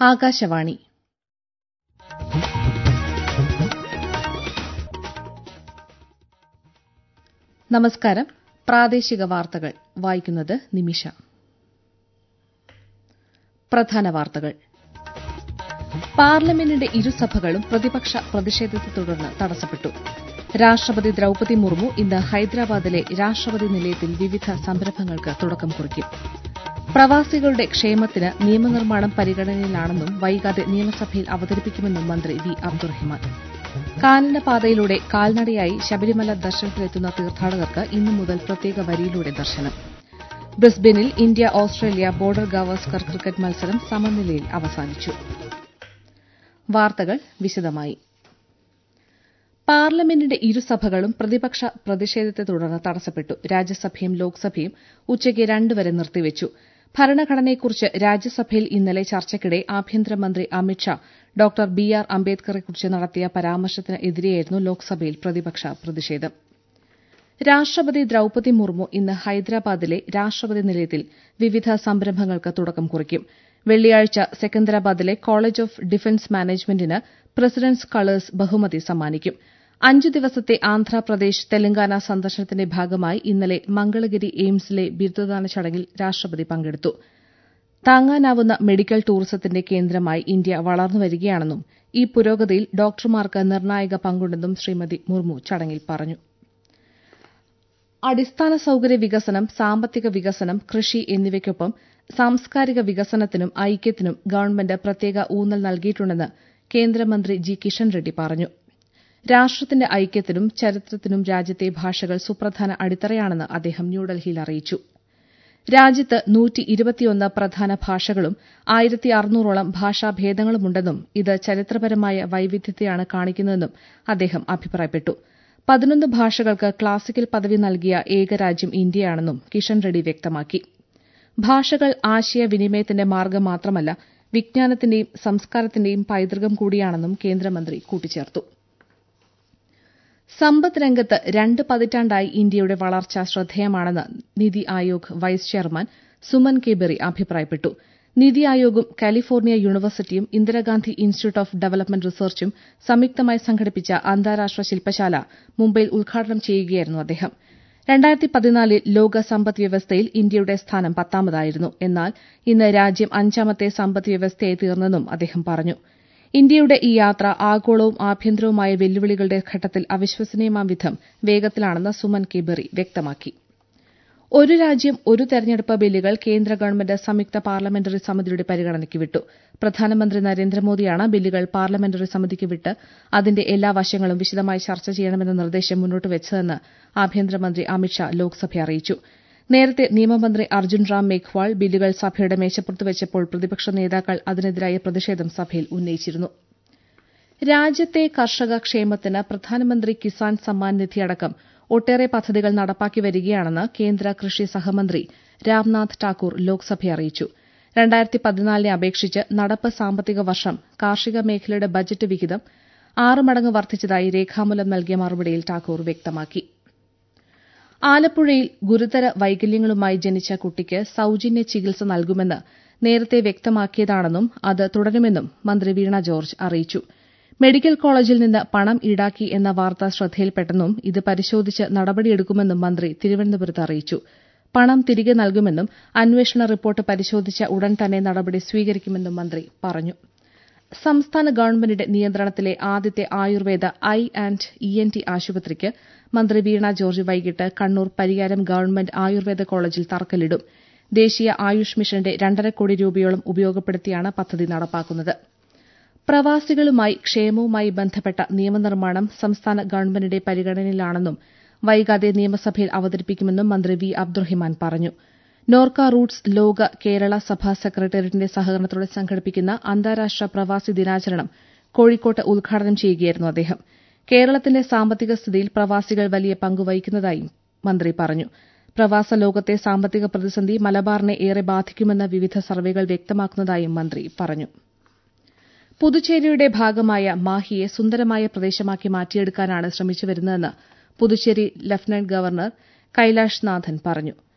ആകാശവാണി നമസ്കാരം പ്രാദേശിക വാർത്തകൾ വായിക്കുന്നത് നിമിഷ പ്രധാന വാർത്തകൾ പാർലമെന്റിന്റെ ഇരുസഭകളും പ്രതിപക്ഷ പ്രതിഷേധത്തെ തുടർന്ന് തടസ്സപ്പെട്ടു രാഷ്ട്രപതി ദ്രൌപതി മുർമു ഇന്ന് ഹൈദരാബാദിലെ രാഷ്ട്രപതി നിലയത്തിൽ വിവിധ സംരംഭങ്ങൾക്ക് തുടക്കം കുറിക്കും പ്രവാസികളുടെ ക്ഷേമത്തിന് നിയമനിർമ്മാണം പരിഗണനയിലാണെന്നും വൈകാതെ നിയമസഭയിൽ അവതരിപ്പിക്കുമെന്നും മന്ത്രി വി അബ്ദുറഹിമാൻ കാനനപാതയിലൂടെ കാൽനടയായി ശബരിമല ദർശനത്തിനെത്തുന്ന തീർത്ഥാടകർക്ക് ഇന്നു മുതൽ പ്രത്യേക വരിയിലൂടെ ദർശനം ബ്രിസ്ബനിൽ India Australia Border Gavaskar cricket മത്സരം സമനിലയിൽ അവസാനിച്ചു വാർത്തകൾ വിശദമായി പാർലമെന്റിന്റെ ഇരുസഭകളും പ്രതിപക്ഷ പ്രതിഷേധത്തെ തുടർന്ന് തടസ്സപ്പെട്ടു രാജ്യസഭയും ലോക്സഭയും ഉച്ചയ്ക്ക് രണ്ടുവരെ നിർത്തിവച്ചു ഭരണഘടനയെക്കുറിച്ച് രാജ്യസഭയിൽ ഇന്നലെ ചർച്ചയ്ക്കിടെ ആഭ്യന്തരമന്ത്രി അമിത്ഷാ ഡോക്ടർ ബി ആർ അംബേദ്കറെക്കുറിച്ച് നടത്തിയ പരാമർശത്തിന് എതിരെയായിരുന്നു ലോക്സഭയിൽ പ്രതിപക്ഷ പ്രതിഷേധം രാഷ്ട്രപതി ദ്രൌപതി മുർമു ഇന്ന് ഹൈദരാബാദിലെ രാഷ്ട്രപതി നിലയത്തിൽ വിവിധ സംരംഭങ്ങൾക്ക് തുടക്കം കുറിക്കും വെള്ളിയാഴ്ച സെക്കന്ദരാബാദിലെ കോളേജ് ഓഫ് ഡിഫൻസ് മാനേജ്മെന്റിന് പ്രസിഡന്റ്സ് കളേഴ്സ് ബഹുമതി സമ്മാനിക്കും അഞ്ചു ദിവസത്തെ ആന്ധ്രാപ്രദേശ് തെലങ്കാന സന്ദർശനത്തിന്റെ ഭാഗമായി ഇന്നലെ മംഗളഗിരി എയിംസിലെ ബിരുദദാന ചടങ്ങിൽ രാഷ്ട്രപതി പങ്കെടുത്തു താങ്ങാനാവുന്ന മെഡിക്കൽ ടൂറിസത്തിന്റെ കേന്ദ്രമായി ഇന്ത്യ വളർന്നുവരികയാണെന്നും ഈ പുരോഗതിയിൽ ഡോക്ടർമാർക്ക് നിർണായക പങ്കുണ്ടെന്നും ശ്രീമതി മുർമു ചടങ്ങിൽ പറഞ്ഞു അടിസ്ഥാന സൌകര്യ വികസനം സാമ്പത്തിക വികസനം കൃഷി എന്നിവയ്ക്കൊപ്പം സാംസ്കാരിക വികസനത്തിനും ഐക്യത്തിനും ഗവൺമെന്റ് പ്രത്യേക ഊന്നൽ നൽകിയിട്ടുണ്ടെന്ന് കേന്ദ്രമന്ത്രി ജി കിഷൻ റെഡ്ഡി പറഞ്ഞു രാഷ്ട്രത്തിന്റെ ഐക്യത്തിനും ചരിത്രത്തിനും രാജ്യത്തെ ഭാഷകൾ സുപ്രധാന അടിത്തറയാണെന്ന് അദ്ദേഹം ന്യൂഡൽഹിയിൽ അറിയിച്ചു രാജ്യത്ത് നൂറ്റിയിരുപത്തിയൊന്ന് പ്രധാന ഭാഷകളും ആയിരത്തി അറുന്നൂറോളം ഭാഷാഭേദങ്ങളുമുണ്ടെന്നും ഇത് ചരിത്രപരമായ വൈവിധ്യത്തെയാണ് കാണിക്കുന്നതെന്നും അദ്ദേഹം അഭിപ്രായപ്പെട്ടു പതിനൊന്ന് ഭാഷകൾക്ക് ക്ലാസിക്കൽ പദവി നൽകിയ ഏക രാജ്യം ഇന്ത്യയാണെന്നും കിഷൻ റെഡ്ഡി വ്യക്തമാക്കി ഭാഷകൾ ആശയവിനിമയത്തിന്റെ മാർഗ്ഗം മാത്രമല്ല വിജ്ഞാനത്തിന്റെയും സംസ്കാരത്തിന്റെയും പൈതൃകം കൂടിയാണെന്നും കേന്ദ്രമന്ത്രി കൂട്ടിച്ചേർത്തു സമ്പദ് രംഗത്ത് രണ്ട് പതിറ്റാണ്ടായി ഇന്ത്യയുടെ വളർച്ച ശ്രദ്ധേയമാണെന്ന് NITI Aayog vice chairman Suman K Bery അഭിപ്രായപ്പെട്ടു നിതി ആയോഗും കാലിഫോർണിയ യൂണിവേഴ്സിറ്റിയും ഇന്ദിരാഗാന്ധി ഇൻസ്റ്റിറ്റ്യൂട്ട് ഓഫ് ഡെവലപ്മെന്റ് റിസർച്ചും സംയുക്തമായി സംഘടിപ്പിച്ച അന്താരാഷ്ട്ര ശില്പശാല മുംബൈയിൽ ഉദ്ഘാടനം ചെയ്യുകയായിരുന്നു അദ്ദേഹം രണ്ടായിരത്തി പതിനാലിൽ ലോക സമ്പദ് വ്യവസ്ഥയിൽ ഇന്ത്യയുടെ സ്ഥാനം പത്താമതായിരുന്നു എന്നാൽ ഇന്ന് രാജ്യം അഞ്ചാമത്തെ സമ്പദ് വ്യവസ്ഥയായി തീർന്നെന്നും അദ്ദേഹം പറഞ്ഞു ഇന്ത്യയുടെ ഈ യാത്ര ആഗോളവും ആഭ്യന്തരവുമായ വെല്ലുവിളികളുടെ ഘട്ടത്തിൽ അവിശ്വസനീയമാം വിധം വേഗത്തിലാണെന്ന് സുമൻ കെ ബെറി വ്യക്തമാക്കി ഒരു രാജ്യം ഒരു തെരഞ്ഞെടുപ്പ് ബില്ലുകൾ കേന്ദ്ര ഗവൺമെന്റ് സംയുക്ത പാർലമെന്ററി സമിതിയുടെ പരിഗണനയ്ക്ക് വിട്ടു പ്രധാനമന്ത്രി നരേന്ദ്രമോദിയാണ് ബില്ലുകൾ പാർലമെന്ററി സമിതിക്ക് വിട്ട് അതിന്റെ എല്ലാ വശങ്ങളും വിശദമായി ചർച്ച ചെയ്യണമെന്ന നിർദ്ദേശം മുന്നോട്ട് വെച്ചതെന്ന് ആഭ്യന്തരമന്ത്രി അമിത്ഷാ ലോക്സഭയെ അറിയിച്ചു നേരത്തെ നിയമമന്ത്രി അർജുൻ റാം മേഘ്വാൾ ബില്ലുകൾ സഭയുടെ മേശപ്പുറത്ത് വെച്ചപ്പോൾ പ്രതിപക്ഷ നേതാക്കൾ അതിനെതിരായ പ്രതിഷേധം സഭയിൽ ഉന്നയിച്ചിരുന്നു രാജ്യത്തെ കർഷക ക്ഷേമത്തിന് പ്രധാനമന്ത്രി കിസാൻ സമ്മാൻ നിധി അടക്കം ഒട്ടേറെ പദ്ധതികൾ നടപ്പാക്കി വരികയാണെന്ന് കേന്ദ്ര കൃഷി സഹമന്ത്രി രാംനാഥ് ടാക്കൂർ ലോക്സഭയെ അറിയിച്ചു രണ്ടായിരത്തി പതിനാലിനെ അപേക്ഷിച്ച് നടപ്പ് സാമ്പത്തിക വർഷം കാർഷിക മേഖലയുടെ ബജറ്റ് വിഹിതം ആറ് മടങ്ങ് വർദ്ധിച്ചതായി രേഖാമൂലം നൽകിയ മറുപടിയിൽ ടാക്കൂർ വ്യക്തമാക്കി ആലപ്പുഴയിൽ ഗുരുതര വൈകല്യങ്ങളുമായി ജനിച്ച കുട്ടിക്ക് സൌജന്യ ചികിത്സ നൽകുമെന്ന് നേരത്തെ വ്യക്തമാക്കിയതാണെന്നും അത് തുടരുമെന്നും മന്ത്രി വീണ ജോർജ് അറിയിച്ചു മെഡിക്കൽ കോളേജിൽ നിന്ന് പണം ഈടാക്കി എന്ന വാർത്ത ശ്രദ്ധയിൽപ്പെട്ടെന്നും ഇത് പരിശോധിച്ച് നടപടിയെടുക്കുമെന്നും മന്ത്രി തിരുവനന്തപുരത്ത് അറിയിച്ചു പണം തിരികെ നൽകുമെന്നും അന്വേഷണ റിപ്പോർട്ട് പരിശോധിച്ച ഉടൻ തന്നെ നടപടി സ്വീകരിക്കുമെന്നും മന്ത്രി പറഞ്ഞു സംസ്ഥാന ഗവൺമെന്റിന്റെ നിയന്ത്രണത്തിലെ ആദ്യത്തെ Ayurveda I and E N T ആശുപത്രിക്ക് മന്ത്രി വീണ ജോർജ് വൈകിട്ട് കണ്ണൂർ പരിയാരം ഗവൺമെന്റ് ആയുർവേദ കോളേജിൽ തറക്കല്ലിടും ദേശീയ ആയുഷ് മിഷന്റെ രണ്ടര കോടി രൂപയോളം ഉപയോഗപ്പെടുത്തിയാണ് പദ്ധതി നടപ്പാക്കുന്നത് പ്രവാസികളുമായി ക്ഷേമവുമായി ബന്ധപ്പെട്ട നിയമനിർമ്മാണം സംസ്ഥാന ഗവൺമെന്റിന്റെ പരിഗണനയിലാണെന്നും വൈകാതെ നിയമസഭയിൽ അവതരിപ്പിക്കുമെന്നും മന്ത്രി വി അബ്ദുറഹിമാൻ പറഞ്ഞു നോർക്ക റൂട്ട്സ് ലോക കേരള സഭാ സെക്രട്ടേറിയറ്റിന്റെ സഹകരണത്തോടെ സംഘടിപ്പിക്കുന്ന അന്താരാഷ്ട്ര പ്രവാസി ദിനാചരണം കോഴിക്കോട്ട് ഉദ്ഘാടനം ചെയ്യുകയായിരുന്നു അദ്ദേഹം കേരളത്തിന്റെ സാമ്പത്തിക സ്ഥിതിയിൽ പ്രവാസികൾ വലിയ പങ്ക് വഹിക്കുന്നതായും മന്ത്രി പറഞ്ഞു പ്രവാസ ലോകത്തെ സാമ്പത്തിക പ്രതിസന്ധി മലബാറിനെ ഏറെ ബാധിക്കുമെന്ന് വിവിധ സർവേകൾ വ്യക്തമാക്കുന്നതായും മന്ത്രി പറഞ്ഞു പുതുച്ചേരിയുടെ ഭാഗമായ മാഹിയെ സുന്ദരമായ പ്രദേശമാക്കി മാറ്റിയെടുക്കാനാണ് ശ്രമിച്ചുവരുന്നതെന്ന് പുതുച്ചേരി ലഫ്റ്റനന്റ് ഗവർണർ കൈലാഷ് നാഥൻ പറഞ്ഞു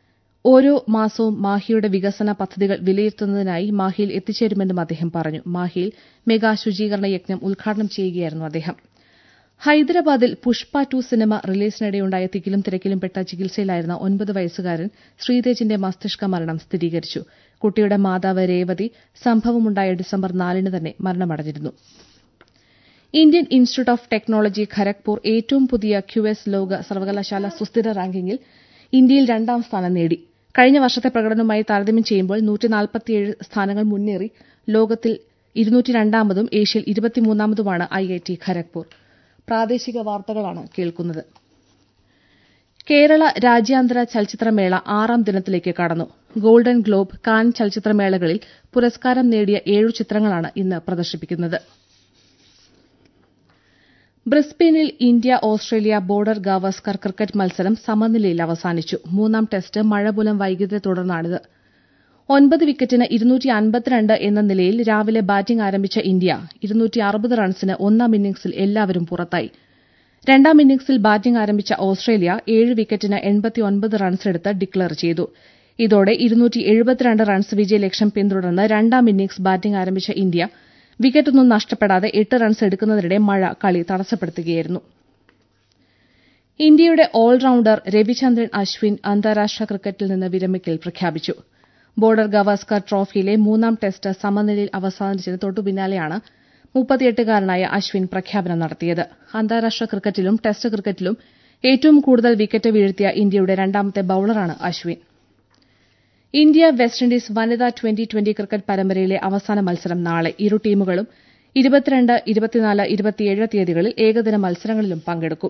ഓരോ മാസവും മാഹിയുടെ വികസന പദ്ധതികൾ വിലയിരുത്തുന്നതിനായി മാഹിയിൽ എത്തിച്ചേരുമെന്നും അദ്ദേഹം പറഞ്ഞു മാഹിയിൽ മെഗാ ശുചീകരണ യജ്ഞം ഉദ്ഘാടനം ചെയ്യുകയായിരുന്നു അദ്ദേഹം ഹൈദരാബാദിൽ പുഷ്പ ടു സിനിമ റിലീസിനിടെയുണ്ടായ തിക്കിലും തിരക്കിലും പെട്ട ചികിത്സയിലായിരുന്ന ഒൻപത് വയസ്സുകാരൻ ശ്രീതേജിന്റെ മസ്തിഷ്ക മരണം സ്ഥിരീകരിച്ചു കുട്ടിയുടെ മാതാവ് രേവതി സംഭവമുണ്ടായ ഡിസംബർ നാലിന് തന്നെ മരണമടഞ്ഞിരുന്നു Indian institute of technology Kharagpur ഏറ്റവും പുതിയ ക്യുഎസ് ലോക സർവകലാശാല സുസ്ഥിര റാങ്കിങ്ങിൽ ഇന്ത്യയിൽ രണ്ടാം സ്ഥാനം നേടി കഴിഞ്ഞ വർഷത്തെ പ്രകടനവുമായി താരതമ്യം ചെയ്യുമ്പോൾ സ്ഥാനങ്ങൾ മുന്നേറി ലോകത്തിൽ ഇരുന്നൂറ്റിരണ്ടാമതും ഏഷ്യയിൽ ഇരുപത്തിമൂന്നാമതുമാണ് ഐഐടി ഖരഗ്പൂർ പ്രാദേശിക വാർത്തകളാണ് കേൾക്കുന്നത് കേരള രാജ്യാന്തര ചലച്ചിത്രമേള ആറാം ദിനത്തിലേക്ക് കടന്നു ഗോൾഡൻ ഗ്ലോബ് കാൻ ചലച്ചിത്രമേളകളിൽ പുരസ്കാരം നേടിയ ഏഴു ചിത്രങ്ങളാണ് ഇന്ന് പ്രദർശിപ്പിക്കുന്നത് ബ്രിസ്ബെയിനിൽ India Australia Border Gavaskar cricket മത്സരം സമനിലയിൽ അവസാനിച്ചു മൂന്നാം ടെസ്റ്റ് മഴ മൂലം വൈകിയതിനെ തുടർന്നാണിത് ഒൻപത് വിക്കറ്റിന് എന്ന നിലയിൽ രാവിലെ ബാറ്റിംഗ് ആരംഭിച്ച ഇന്ത്യ റൺസിന് ഒന്നാം ഇന്നിംഗ്സിൽ എല്ലാവരും പുറത്തായി രണ്ടാം ഇന്നിംഗ്സിൽ ബാറ്റിംഗ് ആരംഭിച്ച ഓസ്ട്രേലിയ ഏഴ് വിക്കറ്റിന് റൺസെടുത്ത് ഡിക്ലയർ ചെയ്തു ഇതോടെ റൺസ് വിജയലക്ഷ്യം പിന്തുടർന്ന് രണ്ടാം ഇന്നിംഗ്സ് ബാറ്റിംഗ് ആരംഭിച്ച ഇന്ത്യ വിക്കറ്റൊന്നും നഷ്ടപ്പെടാതെ എട്ട് റൺസ് എടുക്കുന്നതിനിടെ മഴ കളി തടസ്സപ്പെടുത്തുകയായിരുന്നു ഇന്ത്യയുടെ ഓൾറൌണ്ടർ രവിചന്ദ്രൻ അശ്വിൻ അന്താരാഷ്ട്ര ക്രിക്കറ്റിൽ നിന്ന് വിരമിക്കൽ പ്രഖ്യാപിച്ചു ബോർഡർ ഗവാസ്കർ ട്രോഫിയിലെ മൂന്നാം ടെസ്റ്റ് സമനിലയിൽ അവസാനിച്ചതിന് തൊട്ടുപിന്നാലെയാണ് മുപ്പത്തിയെട്ടുകാരനായ അശ്വിൻ പ്രഖ്യാപനം നടത്തിയത് അന്താരാഷ്ട്ര ക്രിക്കറ്റിലും ടെസ്റ്റ് ക്രിക്കറ്റിലും ഏറ്റവും കൂടുതൽ വിക്കറ്റ് വീഴ്ത്തിയ ഇന്ത്യയുടെ രണ്ടാമത്തെ ബൌളറാണ് അശ്വിൻ ഇന്ത്യ വെസ്റ്റ് ഇൻഡീസ് വനിതാ ട്വന്റി ട്വന്റി ക്രിക്കറ്റ് പരമ്പരയിലെ അവസാന മത്സരം നാളെ ഇരു ടീമുകളും ഇരുപത്തിരണ്ട് ഇരുപത്തിനാല് ഇരുപത്തിയേഴ് തീയതികളിൽ ഏകദിന മത്സരങ്ങളിലും പങ്കെടുക്കും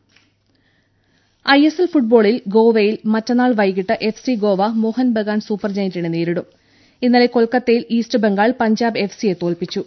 ഐഎസ്എൽ ഫുട്ബോളിൽ ഗോവയിൽ മറ്റന്നാൾ വൈകിട്ട് F C Goa Mohan Bagan super ജയന്റിനെ നേരിടും ഇന്നലെ കൊൽക്കത്തയിൽ ഈസ്റ്റ് ബംഗാൾ പഞ്ചാബ് എഫ് സിയെ തോൽപ്പിച്ചു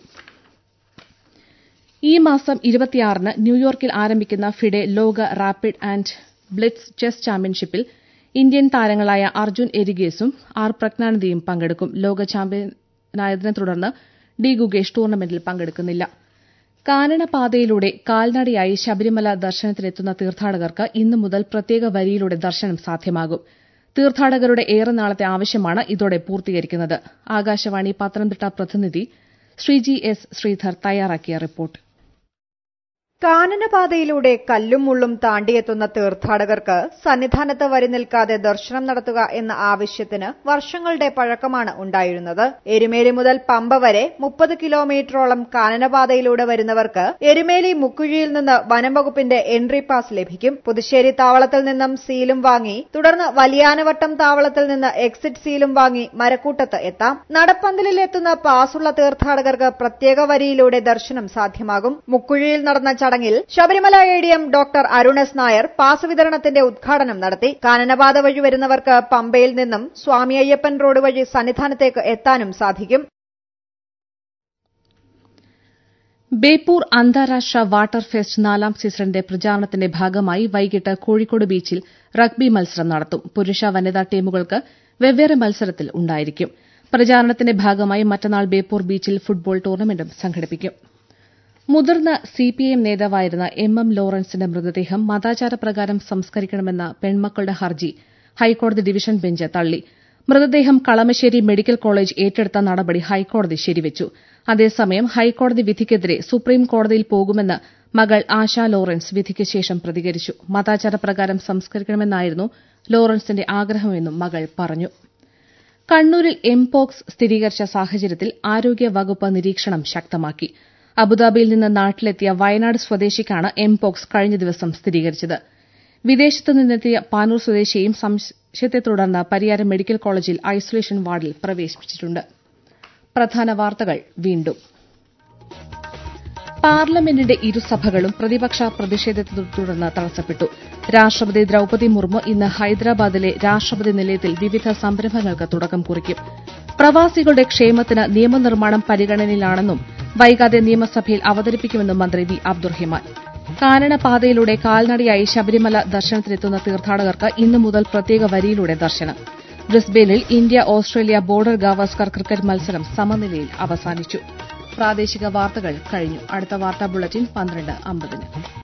ഈ മാസം ഇരുപത്തിയാറിന് ന്യൂയോർക്കിൽ ആരംഭിക്കുന്ന ഫിഡെ ലോക റാപ്പിഡ് ആൻഡ് ബ്ലിറ്റ്സ് ചെസ് ചാമ്പ്യൻഷിപ്പിൽ ഇന്ത്യൻ താരങ്ങളായ അർജുൻ എരിഗേസും ആർ പ്രജ്ഞാനന്ദയും പങ്കെടുക്കും ലോക ചാമ്പ്യനായതിനെ തുടർന്ന് ഡി ഗുഗേഷ് ടൂർണമെന്റിൽ പങ്കെടുക്കുന്നില്ല കാനനപാതയിലൂടെ കാൽനടയായി ശബരിമല ദർശനത്തിനെത്തുന്ന തീർത്ഥാടകർക്ക് ഇന്നു മുതൽ പ്രത്യേക വരിയിലൂടെ ദർശനം സാധ്യമാകും തീർത്ഥാടകരുടെ ഏറെ നാളത്തെ ആവശ്യമാണ് ഇതോടെ പൂർത്തീകരിക്കുന്നത് ആകാശവാണി പത്തനംതിട്ട പ്രതിനിധി ശ്രീജി എസ് ശ്രീധർ തയ്യാറാക്കിയ റിപ്പോർട്ട് കാനനപാതയിലൂടെ കല്ലും മുള്ളും താണ്ടിയെത്തുന്ന തീർത്ഥാടകർക്ക് സന്നിധാനത്ത് വരി നിൽക്കാതെ ദർശനം നടത്തുക എന്ന ആവശ്യത്തിന് വർഷങ്ങളുടെ പഴക്കമാണ് ഉണ്ടായിരുന്നത് എരുമേലി മുതൽ പമ്പ വരെ മുപ്പത് കിലോമീറ്ററോളം കാനനപാതയിലൂടെ വരുന്നവർക്ക് എരുമേലി മുക്കുഴിയിൽ നിന്ന് വനംവകുപ്പിന്റെ എൻട്രി പാസ് ലഭിക്കും പുതുശ്ശേരി താവളത്തിൽ നിന്നും സീലും വാങ്ങി തുടർന്ന് വലിയാനവട്ടം താവളത്തിൽ നിന്ന് എക്സിറ്റ് സീലും വാങ്ങി മരക്കൂട്ടത്ത് എത്താം നടപ്പന്തലിൽ എത്തുന്ന പാസുള്ള തീർത്ഥാടകർക്ക് പ്രത്യേക വരിയിലൂടെ ദർശനം സാധ്യമാകും മുക്കുഴിയിൽ നടന്ന ചടങ്ങിൽ Sabarimala A D M doctor Arun S Nair pass വിതരണത്തിന്റെ ഉദ്ഘാടനം നടത്തി കാനനപാത വഴി വരുന്നവർക്ക് പമ്പയിൽ നിന്നും സ്വാമി അയ്യപ്പൻ റോഡ് വഴി സന്നിധാനത്തേക്ക് എത്താനും സാധിക്കും ബേപ്പൂർ അന്താരാഷ്ട്ര വാട്ടർ ഫെസ്റ്റ് നാലാം സീസണിന്റെ പ്രചാരണത്തിന്റെ ഭാഗമായി വൈകിട്ട് കോഴിക്കോട് ബീച്ചിൽ റഗ്ബി മത്സരം നടത്തും പുരുഷ വനിതാ ടീമുകൾക്ക് വെവ്വേറെ മത്സരത്തിൽ ഉണ്ടായിരിക്കും പ്രചാരണത്തിന്റെ ഭാഗമായി മറ്റന്നാൾ ബേപ്പൂർ ബീച്ചിൽ ഫുട്ബോൾ ടൂർണമെന്റും സംഘടിപ്പിക്കും മുതിർന്ന സിപിഐഎം നേതാവായിരുന്ന എം എം ലോറൻസിന്റെ മൃതദേഹം മതാചാരപ്രകാരം സംസ്കരിക്കണമെന്ന പെൺമക്കളുടെ ഹർജി ഹൈക്കോടതി ഡിവിഷൻ ബെഞ്ച് തള്ളി മൃതദേഹം കളമശ്ശേരി മെഡിക്കൽ കോളേജ് ഏറ്റെടുത്ത നടപടി ഹൈക്കോടതി ശരിവച്ചു അതേസമയം ഹൈക്കോടതി വിധിക്കെതിരെ സുപ്രീം കോടതിയിൽ പോകുമെന്ന് മകൾ ആശ ലോറൻസ് വിധിക്ക് ശേഷം പ്രതികരിച്ചു മതാചാരപ്രകാരം സംസ്കരിക്കണമെന്നായിരുന്നു ലോറൻസിന്റെ ആഗ്രഹമെന്നും മകൾ പറഞ്ഞു കണ്ണൂരിൽ എംപോക്സ് സ്ഥിരീകരിച്ച സാഹചര്യത്തിൽ ആരോഗ്യ വകുപ്പ് നിരീക്ഷണം ശക്തമാക്കി അബുദാബിയിൽ നിന്ന് നാട്ടിലെത്തിയ വയനാട് സ്വദേശിക്കാണ് എംപോക്സ് കഴിഞ്ഞ ദിവസം സ്ഥിരീകരിച്ചത് വിദേശത്ത് നിന്നെത്തിയ പാനൂർ സ്വദേശിയെയും സംശയത്തെ തുടർന്ന് പരിയാരം മെഡിക്കൽ കോളേജിൽ ഐസൊലേഷൻ വാർഡിൽ പ്രവേശിപ്പിച്ചിട്ടുണ്ട് പ്രധാന വാർത്തകൾ വീണ്ടും പാർലമെന്റിന്റെ ഇരുസഭകളും പ്രതിപക്ഷ പ്രതിഷേധത്തെ തുടർന്ന് തടസ്സപ്പെട്ടു രാഷ്ട്രപതി ദ്രൌപതി മുർമു ഇന്ന് ഹൈദരാബാദിലെ രാഷ്ട്രപതി നിലയത്തിൽ വിവിധ സംരംഭങ്ങൾക്ക് തുടക്കം കുറിക്കും പ്രവാസികളുടെ ക്ഷേമത്തിന് നിയമനിർമ്മാണം പരിഗണനയിലാണെന്നും വൈകാതെ നിയമസഭയിൽ അവതരിപ്പിക്കുമെന്നും മന്ത്രി വി അബ്ദുറഹിമാൻ കാനനപാതയിലൂടെ കാൽനടയായി ശബരിമല ദർശനത്തിനെത്തുന്ന തീർത്ഥാടകർക്ക് ഇന്നു മുതൽ പ്രത്യേക വരിയിലൂടെ ദർശനം ബ്രിസ്ബെയിനിൽ India Australia Border Gavaskar cricket മത്സരം സമനിലയിൽ അവസാനിച്ചു പ്രാദേശിക വാർത്തകൾ കഴിഞ്ഞു അടുത്ത വാർത്താ ബുള്ളറ്റിൻ പന്ത്രണ്ട് അമ്പതിന്